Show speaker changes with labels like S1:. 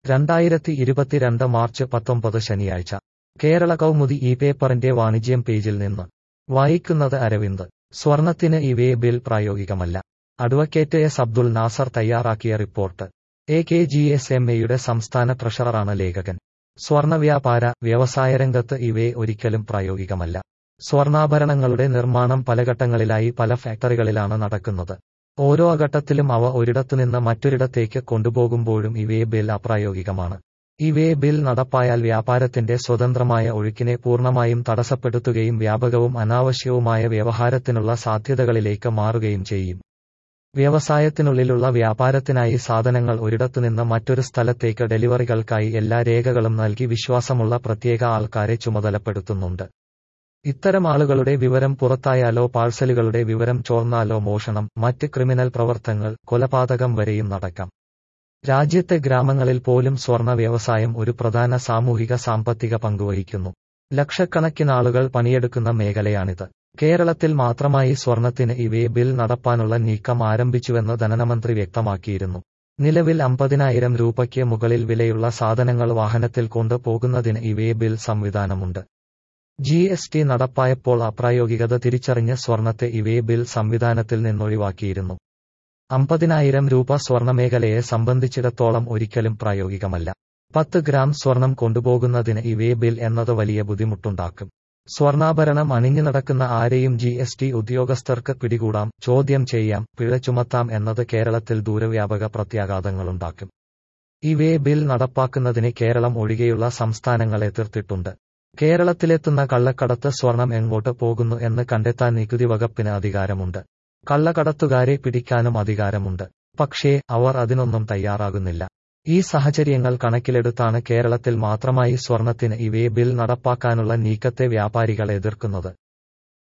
S1: രണ്ടായിരത്തി ഇരുപത്തിരണ്ട് മാർച്ച് പത്തൊമ്പത് ശനിയാഴ്ച കേരള കൗമുദി ഈ പേപ്പറിന്റെ വാണിജ്യം പേജിൽ നിന്ന് വായിക്കുന്നത് അരവിന്ദ് സ്വർണത്തിന് ഇവയെ ബിൽ പ്രായോഗികമല്ല അഡ്വക്കേറ്റ് എസ് അബ്ദുൾ നാസർ തയ്യാറാക്കിയ report A K G S M എയുടെ സംസ്ഥാന ട്രഷററാണ് ലേഖകൻ സ്വർണ വ്യാപാര വ്യവസായ രംഗത്ത് ഇവയെ ഒരിക്കലും പ്രായോഗികമല്ല സ്വർണ്ണാഭരണങ്ങളുടെ നിർമ്മാണം പല ഘട്ടങ്ങളിലായി പല ഫാക്ടറികളിലാണ് നടക്കുന്നത് ഓരോ ഘട്ടത്തിലും അവ ഒരിടത്തുനിന്ന് മറ്റൊരിടത്തേക്ക് കൊണ്ടുപോകുമ്പോഴും ഇവയെ ബിൽ അപ്രായോഗികമാണ് ഇവയെ ബിൽ നടപ്പായാൽ വ്യാപാരത്തിന്റെ സ്വതന്ത്രമായ ഒഴുക്കിനെ പൂർണ്ണമായും തടസ്സപ്പെടുത്തുകയും വ്യാപകവും അനാവശ്യവുമായ വ്യവഹാരത്തിനുള്ള സാധ്യതകളിലേക്ക് മാറുകയും ചെയ്യും വ്യവസായത്തിനുള്ളിലുള്ള വ്യാപാരത്തിനായി സാധനങ്ങൾ ഒരിടത്തുനിന്ന് മറ്റൊരു സ്ഥലത്തേക്ക് ഡെലിവറികൾക്കായി എല്ലാ രേഖകളും നൽകി വിശ്വാസമുള്ള പ്രത്യേക ആൾക്കാരെ ചുമതലപ്പെടുത്തുന്നുണ്ട് ഇത്തരം ആളുകളുടെ വിവരം പുറത്തായാലോ പാഴ്സലുകളുടെ വിവരം ചോർന്നാലോ മോഷണം മറ്റ് ക്രിമിനൽ പ്രവർത്തനങ്ങൾ കൊലപാതകം വരെയും നടക്കാം രാജ്യത്തെ ഗ്രാമങ്ങളിൽ പോലും സ്വർണ വ്യവസായം ഒരു പ്രധാന സാമൂഹിക സാമ്പത്തിക പങ്കുവഹിക്കുന്നു ലക്ഷക്കണക്കിന് ആളുകൾ പണിയെടുക്കുന്ന മേഖലയാണിത് കേരളത്തിൽ മാത്രമായി സ്വർണത്തിന് ഇവയെ ബിൽ നടപ്പാനുള്ള നീക്കം ആരംഭിച്ചുവെന്ന് ധനമന്ത്രി വ്യക്തമാക്കിയിരുന്നു നിലവിൽ അമ്പതിനായിരം രൂപയ്ക്ക് മുകളിൽ വിലയുള്ള സാധനങ്ങൾ വാഹനത്തിൽ കൊണ്ടുപോകുന്നതിന് ഇവയെ ബിൽ സംവിധാനമുണ്ട് ജി എസ് ടി നടപ്പായപ്പോൾ അപ്രായോഗികത തിരിച്ചറിഞ്ഞ സ്വർണത്തെ ഇവയെ ബിൽ സംവിധാനത്തിൽ നിന്നൊഴിവാക്കിയിരുന്നു അമ്പതിനായിരം രൂപ സ്വർണമേഖലയെ സംബന്ധിച്ചിടത്തോളം ഒരിക്കലും പ്രായോഗികമല്ല പത്ത് ഗ്രാം സ്വർണം കൊണ്ടുപോകുന്നതിന് ഇവയെ ബിൽ എന്നത് വലിയ ബുദ്ധിമുട്ടുണ്ടാക്കും സ്വർണ്ണാഭരണം അണിഞ്ഞു നടക്കുന്ന ആരെയും ജി എസ് ടി ഉദ്യോഗസ്ഥർക്ക് പിടികൂടാം ചോദ്യം ചെയ്യാം പിഴ ചുമത്താം എന്നത് കേരളത്തിൽ ദൂരവ്യാപക പ്രത്യാഘാതങ്ങളുണ്ടാക്കും ഇവയെ ബിൽ നടപ്പാക്കുന്നതിന് കേരളം ഒഴികെയുള്ള സംസ്ഥാനങ്ങൾ എതിർത്തിട്ടുണ്ട് കേരളത്തിലെത്തുന്ന കള്ളക്കടത്ത് സ്വർണം എങ്ങോട്ട് പോകുന്നു എന്ന് കണ്ടെത്താൻ നികുതി വകുപ്പിന് അധികാരമുണ്ട് കള്ളക്കടത്തുകാരെ പിടിക്കാനും അധികാരമുണ്ട് പക്ഷേ അവർ അതിനൊന്നും തയ്യാറാകുന്നില്ല ഈ സാഹചര്യങ്ങൾ കണക്കിലെടുത്താണ് കേരളത്തിൽ മാത്രമായി സ്വർണത്തിന് ഇവയെ ബിൽ നടപ്പാക്കാനുള്ള നീക്കത്തെ വ്യാപാരികൾ എതിർക്കുന്നത്